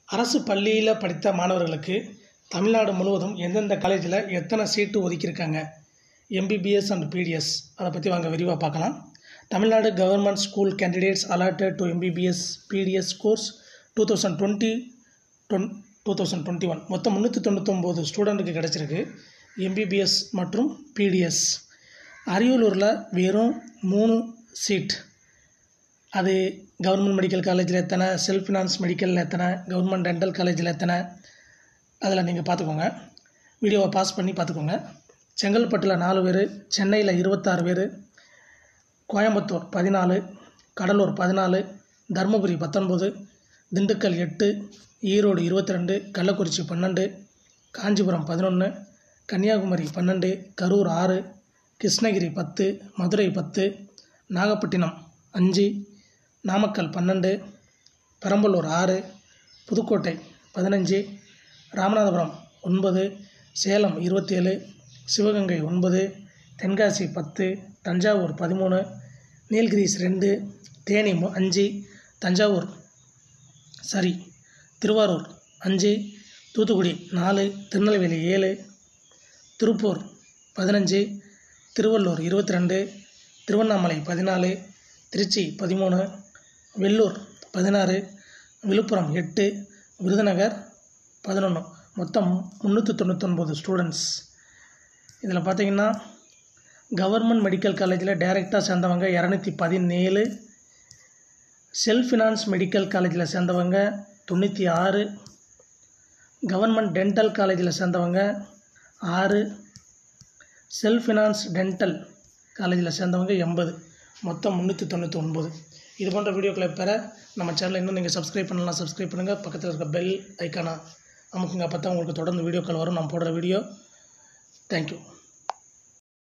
அரசு பள்ளியில் படித்த மாணவர்களுக்கு தமிழ்நாடு முழுவதும் எந்தெந்த காலேஜில் எத்தனை சீட்டு ஒதுக்கியிருக்காங்க எம்பிபிஎஸ் அண்ட் பிடிஎஸ் அதை பற்றி வாங்க விரிவாக பார்க்கலாம் Tamil Nadu government school candidates allotted to MBBS BDS course two thousand twenty ton two thousand twenty one மொத்தம் முந்நூற்றி தொண்ணூத்தொம்பது ஸ்டூடெண்ட்டுக்கு கிடச்சிருக்கு எம்பிபிஎஸ் மற்றும் பிடிஎஸ் அரியலூரில் வெறும் மூணு சீட் அது கவர்மெண்ட் மெடிக்கல் காலேஜில் எத்தனை செல்ஃப் ஃபினான்ஸ் மெடிக்கலில் எத்தனை கவர்மெண்ட் டென்டல் காலேஜில் எத்தனை அதில் நீங்கள் பார்த்துக்கோங்க வீடியோவை பாஸ் பண்ணி பார்த்துக்கோங்க செங்கல்பட்டில் நாலு பேர் சென்னையில் இருபத்தாறு பேர் கோயம்புத்தூர் பதினாலு கடலூர் பதினாலு தருமபுரி பத்தொன்பது திண்டுக்கல் எட்டு ஈரோடு இருபத்தி ரெண்டு கள்ளக்குறிச்சி பன்னெண்டு காஞ்சிபுரம் பதினொன்று கன்னியாகுமரி பன்னெண்டு கரூர் ஆறு கிருஷ்ணகிரி பத்து மதுரை பத்து நாகப்பட்டினம் அஞ்சு நாமக்கல் பன்னெண்டு பெரம்பலூர் ஆறு புதுக்கோட்டை பதினஞ்சு ராமநாதபுரம் ஒன்பது சேலம் இருபத்தேழு சிவகங்கை ஒன்பது தென்காசி பத்து தஞ்சாவூர் பதிமூணு நீல்கிரிஸ் ரெண்டு தேனி மு- அஞ்சு தஞ்சாவூர் சரி திருவாரூர் அஞ்சு தூத்துக்குடி நாலு திருநெல்வேலி ஏழு திருப்பூர் பதினஞ்சு திருவள்ளூர் இருபத்தி ரெண்டு திருவண்ணாமலை பதினாலு திருச்சி பதிமூணு வெள்ளூர் பதினாறு விழுப்புரம் எட்டு விருதுநகர் பதினொன்று மொத்தம் முந்நூற்றி தொண்ணூத்தொன்பது ஸ்டூடெண்ட்ஸ் இதில் பார்த்தீங்கன்னா கவர்மெண்ட் மெடிக்கல் காலேஜில் டைரெக்டாக சேர்ந்தவங்க இரநூத்தி பதினேழு செல்ஃப் ஃபினான்ஸ் மெடிக்கல் காலேஜில் சேர்ந்தவங்க தொண்ணூற்றி ஆறு கவர்மெண்ட் டென்டல் காலேஜில் சேர்ந்தவங்க ஆறு செல்ஃப் ஃபினான்ஸ் டென்டல் காலேஜில் சேர்ந்தவங்க எண்பது மொத்தம் முந்நூற்றி தொண்ணூற்றி ஒன்பது இது போன்ற வீடியோக்களை பெற நம்ம சேனலை இன்னும் நீங்கள் சப்ஸ்கிரைப் பண்ணலாம் சப்ஸ்கிரைப் பண்ணுங்கள் பக்கத்தில் இருக்க பெல் ஐக்கானா அமுக்குங்க அப்போ தான் உங்களுக்கு தொடர்ந்து வீடியோக்கள் வரும் நான் போடுற வீடியோ தேங்க்யூ